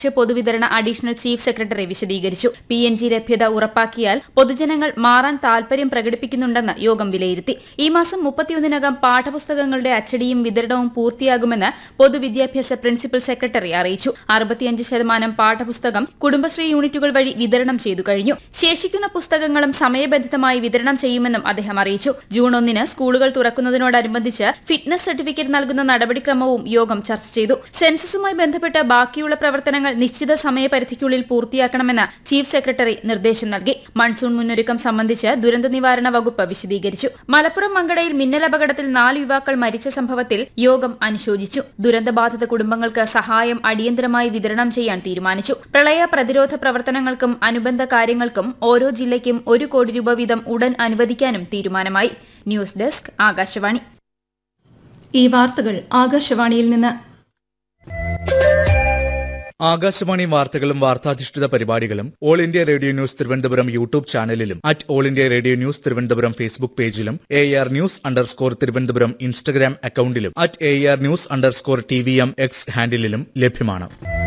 പൊതുവിതരണ additional chief secretary വിശദീകരിച്ചു P N G ലഭ്യത ഉറപ്പാക്കിയാൽ പൊതുജനങ്ങൾ മാറാൻ താൽപര്യം പ്രകടിപ്പിക്കുന്നുണ്ടെന്ന് യോഗം വിലയിരുത്തി ഈ മാസം മുപ്പത്തിയൊന്നിനകം പാഠപുസ്തകങ്ങളുടെ അച്ചടിയും വിതരണവും പൂർത്തിയാകുമെന്ന് പൊതുവിദ്യാഭ്യാസ പ്രിൻസിപ്പൽ സെക്രട്ടറി അറിയിച്ചു അറുപത്തിയഞ്ച് ശതമാനം പാഠപുസ്തകം കുടുംബശ്രീ യൂണിറ്റുകൾ വഴി വിതരണം ചെയ്തു കഴിഞ്ഞു ശേഷിക്കുന്ന പുസ്തകങ്ങളും സമയബന്ധിതമായി വിതരണം ചെയ്യുമെന്നും അദ്ദേഹം അറിയിച്ചു ജൂൺ ഒന്നിന് സ്കൂളുകൾ തുറക്കുന്നതിനോടനുബന്ധിച്ച് ഫിറ്റ്നസ് സർട്ടിഫിക്കറ്റ് നൽകുന്ന നടപടിക്രമവും യോഗം ചർച്ച ചെയ്തു സെൻസസുമായി ബന്ധപ്പെട്ട് ബാക്കിയുള്ള പ്രവർത്തനങ്ങൾ നിശ്ചിത സമയപരിധിക്കുള്ളിൽ പൂർത്തിയാക്കണമെന്ന് ചീഫ് സെക്രട്ടറി നിർദ്ദേശം നൽകി മൺസൂൺ മുന്നൊരുക്കം സംബന്ധിച്ച് ദുരന്ത നിവാരണ വകുപ്പ് വിശദീകരിച്ചു മലപ്പുറം മങ്കടയിൽ മിന്നലപകടത്തിൽ നാല് യുവാക്കൾ മരിച്ച സംഭവത്തിൽ യോഗം അനുശോചിച്ചു ദുരന്തബാധിത കുടുംബങ്ങൾക്ക് സഹായം അടിയന്തരമായി വിതരണം ചെയ്യാൻ തീരുമാനിച്ചു പ്രളയ പ്രതിരോധ പ്രവർത്തനങ്ങൾക്കും അനുബന്ധ കാര്യങ്ങൾക്കും ഓരോ ജില്ലയ്ക്കും ഒരു കോടി രൂപ വീതം ഉടൻ അനുവദിക്കാനും തീരുമാനമായി ന്യൂസ് ഡെസ്ക് ആകാശവാണി ഈ വാർത്തകൾ ആകാശവാണിയിൽ നിന്ന് ആകാശവാണി വാർത്തകളും വാർത്താധിഷ്ഠിത പരിപാടികളും All India Radio news Thiruvananthapuram YouTube ചാനലിലും at All India Radio news Thiruvananthapuram Facebook പേജിലും A R news underscore Thiruvananthapuram Instagram അക്കൌണ്ടിലും at A R news underscore T V M X ഹാൻഡിലും ലഭ്യമാണ്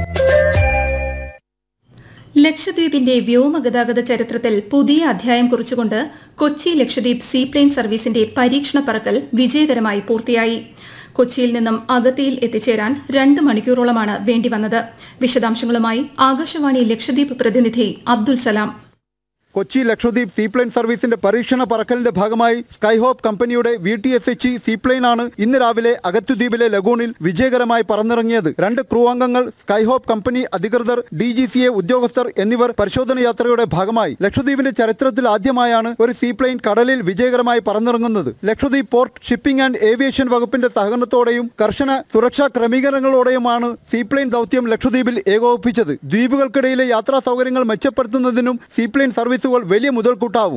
ലക്ഷദ്വീപിന്റെ വ്യോമഗതാഗത ചരിത്രത്തിൽ പുതിയ അധ്യായം കുറിച്ചുകൊണ്ട് കൊച്ചി ലക്ഷദ്വീപ് സീപ്ലെയിൻ സർവീസിന്റെ പരീക്ഷണ പറക്കൽ വിജയകരമായി പൂർത്തിയായി കൊച്ചിയിൽ നിന്നും അഗത്തിയിൽ എത്തിച്ചേരാൻ രണ്ട് മണിക്കൂറോളമാണ് വേണ്ടിവന്നത് വിശദാംശങ്ങളുമായി ആകാശവാണി ലക്ഷദ്വീപ് പ്രതിനിധി അബ്ദുൽ സലാം കൊച്ചി ലക്ഷദ്വീപ് സീപ്ലെയിൻ സർവീസിന്റെ പരീക്ഷണ പറക്കലിന്റെ ഭാഗമായി സ്കൈഹോപ്പ് കമ്പനിയുടെ V T S H seaplane ആണ് ഇന്ന് രാവിലെ അഗത്തുദ്വീപിലെ ലഗൂണിൽ വിജയകരമായി പറന്നിറങ്ങിയത് രണ്ട് ക്രൂ അംഗങ്ങൾ സ്കൈഹോപ്പ് കമ്പനി അധികൃതർ ഡി ജി സി എ ഉദ്യോഗസ്ഥർ എന്നിവർ പരിശോധന യാത്രയുടെ ഭാഗമായി ലക്ഷദ്വീപിന്റെ ചരിത്രത്തിൽ ആദ്യമായാണ് ഒരു സീപ്ലെയിൻ കടലിൽ വിജയകരമായി പറന്നിറങ്ങുന്നത് Lakshadweep port shipping and aviation വകുപ്പിന്റെ സഹകരണത്തോടെയും കർശന സുരക്ഷാ ക്രമീകരണങ്ങളോടെയുമാണ് സീപ്ലെയിൻ ദൗത്യം ലക്ഷദ്വീപിൽ ഏകോപിപ്പിച്ചത് ദ്വീപുകൾക്കിടയിലെ യാത്രാ സൗകര്യങ്ങൾ മെച്ചപ്പെടുത്തുന്നതിനും സീപ്ലെയിൻ സർവീസുകൾ വലിയ മുതൽക്കൂട്ടാവും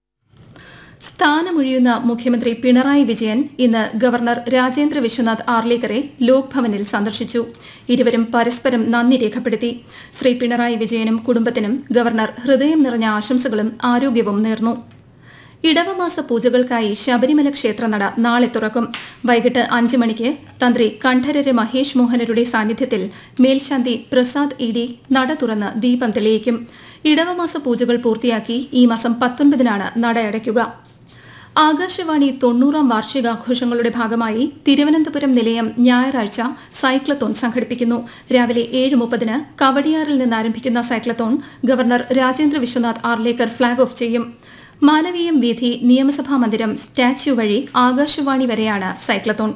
സ്ഥാനമൊഴിയുന്ന മുഖ്യമന്ത്രി പിണറായി വിജയൻ ഇന്ന് ഗവർണർ രാജേന്ദ്ര വിശ്വനാഥ് ആർലേക്കറെ ലോക് ഭവനിൽ സന്ദർശിച്ചു ഇരുവരും പരസ്പരം നന്ദി രേഖപ്പെടുത്തി ശ്രീ പിണറായി വിജയനും കുടുംബത്തിനും ഗവർണർ ഹൃദയം നിറഞ്ഞ ആശംസകളും ആരോഗ്യവും നേർന്നു ഇടവമാസ പൂജകൾക്കായി ശബരിമല ക്ഷേത്രനട നാളെ തുറക്കും വൈകിട്ട് അഞ്ച് മണിക്ക് തന്ത്രി കണ്ഠരര് മഹേഷ് മോഹനരുടെ സാന്നിധ്യത്തിൽ മേൽശാന്തി പ്രസാദ് ഇ ഡി നട തുറന്ന് ദീപം തെളിയിക്കും ഇടവമാസ പൂജകൾ പൂർത്തിയാക്കി ഈ മാസം പത്തൊൻപതിനാണ് നട അടയ്ക്കുക ആകാശവാണി തൊണ്ണൂറാം വാർഷികാഘോഷങ്ങളുടെ ഭാഗമായി തിരുവനന്തപുരം നിലയം ഞായറാഴ്ച സൈക്ലത്തോൺ സംഘടിപ്പിക്കുന്നു രാവിലെ ഏഴ് മുപ്പതിന് കവടിയാറിൽ നിന്ന് ആരംഭിക്കുന്ന cyclothon governor Rajendra Vishwanath Arlekar flag off ചെയ്യും മാനവീയം വീഥി നിയമസഭാ മന്ദിരം സ്റ്റാച്യു വഴി ആകാശവാണി വരെയാണ് സൈക്ലത്തോൺ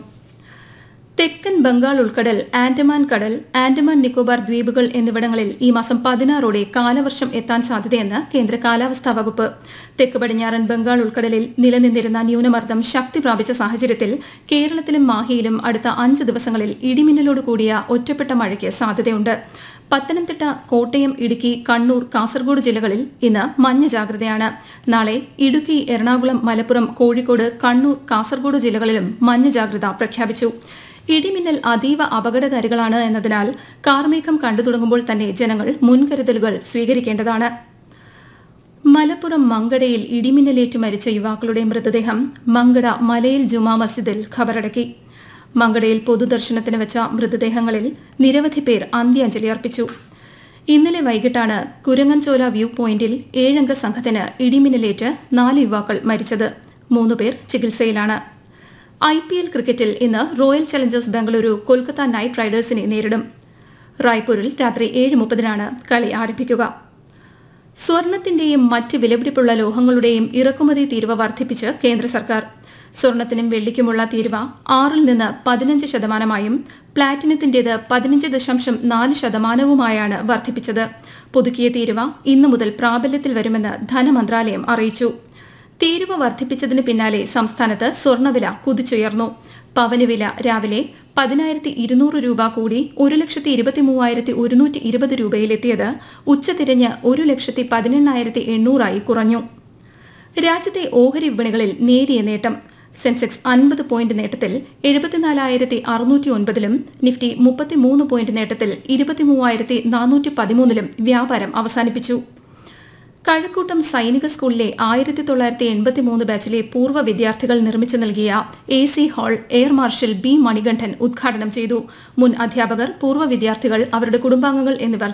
തെക്കൻ ബംഗാൾ ഉൾക്കടൽ ആൻഡമാൻ കടൽ ആൻഡമാൻ നിക്കോബാർ ദ്വീപുകൾ എന്നിവിടങ്ങളിൽ ഈ മാസം പതിനാറോടെ കാലവർഷം എത്താൻ സാധ്യതയെന്ന് കേന്ദ്ര കാലാവസ്ഥാ വകുപ്പ് തെക്ക് പടിഞ്ഞാറൻ ബംഗാൾ ഉൾക്കടലിൽ നിലനിന്നിരുന്ന ന്യൂനമർദ്ദം ശക്തി പ്രാപിച്ച സാഹചര്യത്തിൽ കേരളത്തിലും മാഹിയിലും അടുത്ത അഞ്ച് ദിവസങ്ങളിൽ ഇടിമിന്നലോട് കൂടിയ ഒറ്റപ്പെട്ട മഴയ്ക്ക് സാധ്യതയുണ്ട് പത്തനംതിട്ട കോട്ടയം ഇടുക്കി കണ്ണൂർ കാസർഗോഡ് ജില്ലകളിൽ ഇന്ന് മഞ്ഞ ജാഗ്രതയാണ് നാളെ ഇടുക്കി എറണാകുളം മലപ്പുറം കോഴിക്കോട് കണ്ണൂർ കാസർഗോഡ് ജില്ലകളിലും മഞ്ഞ ജാഗ്രത പ്രഖ്യാപിച്ചു ഇടിമിന്നൽ അതീവ അപകടകാരികളാണ് എന്നതിനാൽ കാർമേഘം കണ്ടു തുടങ്ങുമ്പോൾ തന്നെ ജനങ്ങൾ മുൻകരുതലുകൾ സ്വീകരിക്കേണ്ടതാണ് മലപ്പുറം മങ്കടയിൽ ഇടിമിന്നലേറ്റ് മരിച്ച യുവാക്കളുടെ മൃതദേഹം മങ്കട മലയിൽ ജുമാ മസ്ജിദിൽ ഖബറടക്കി മങ്കടയിൽ പൊതുദർശനത്തിന് വെച്ച മൃതദേഹങ്ങളിൽ നിരവധി പേർ അന്ത്യാഞ്ജലി അർപ്പിച്ചു ഇന്നലെ വൈകിട്ടാണ് കുരങ്ങൻചോല വ്യൂ പോയിന്റിൽ ഏഴംഗ സംഘത്തിന് ഇടിമിന്നലേറ്റ് നാല് യുവാക്കൾ മരിച്ചത് മൂന്നുപേർ ചികിത്സയിലാണ് ഐ പി എൽ ക്രിക്കറ്റിൽ ഇന്ന് Royal Challengers Bengaluru Kolkata Knight റൈഡേഴ്സിനെ നേരിടും റായ്പൂരിൽ രാത്രി ഏഴ് മുപ്പതിനാണ് കളി ആരംഭിക്കുക സ്വർണത്തിന്റെയും മറ്റ് വിലപിടിപ്പുള്ള ലോഹങ്ങളുടെയും ഇറക്കുമതി തീരുവ വർദ്ധിപ്പിച്ച് കേന്ദ്ര സർക്കാർ സ്വർണത്തിനും വെള്ളിക്കുമുള്ള തീരുവ ആറിൽ നിന്ന് പതിനഞ്ച് ശതമാനമായും പ്ലാറ്റിനത്തിന്റേത് പതിനഞ്ച് ദശാംശം നാല് ശതമാനവുമായാണ് വർദ്ധിപ്പിച്ചത് പുതുക്കിയ തീരുവ ഇന്നു മുതൽ പ്രാബല്യത്തിൽ വരുമെന്ന് ധനമന്ത്രാലയം അറിയിച്ചു തീരുവ വർദ്ധിപ്പിച്ചതിന് പിന്നാലെ സംസ്ഥാനത്ത് സ്വർണ്ണവില കുതിച്ചുയർന്നു പവന് വില രാവിലെ പതിനായിരത്തി ഇരുന്നൂറ് രൂപ കൂടി ഒരു ലക്ഷത്തി ഇരുപത്തി മൂവായിരത്തി ഒരുന്നൂറ്റി ഇരുപത് രൂപയിലെത്തിയത് ഉച്ചതിരിഞ്ഞ് ഒരു ലക്ഷത്തി പതിനെണ്ണായിരത്തി എണ്ണൂറായി കുറഞ്ഞു രാജ്യത്തെ ഓഹരി വിപണികളിൽ നേരിയ നേട്ടം സെൻസെക്സ് അൻപത് പോയിന്റ് നേട്ടത്തിൽ എഴുപത്തിനാലായിരത്തി അറുന്നൂറ്റി ഒൻപതിലും നിഫ്റ്റി മുപ്പത്തിമൂന്ന് പോയിന്റ് നേട്ടത്തിൽ ഇരുപത്തിമൂവായിരത്തി നാനൂറ്റി പതിമൂന്നിലും വ്യാപാരം അവസാനിപ്പിച്ചു കഴക്കൂട്ടം സൈനിക സ്കൂളിലെ ആയിരത്തി തൊള്ളായിരത്തി എൺപത്തി മൂന്ന് ബാച്ചിലെ പൂർവ്വ വിദ്യാർത്ഥികൾ നിർമ്മിച്ചു നൽകിയ A C hall air marshal B Manikandan ഉദ്ഘാടനം ചെയ്തു മുൻ അധ്യാപകർ പൂർവ്വ വിദ്യാർത്ഥികൾ അവരുടെ കുടുംബാംഗങ്ങൾ എന്നിവർ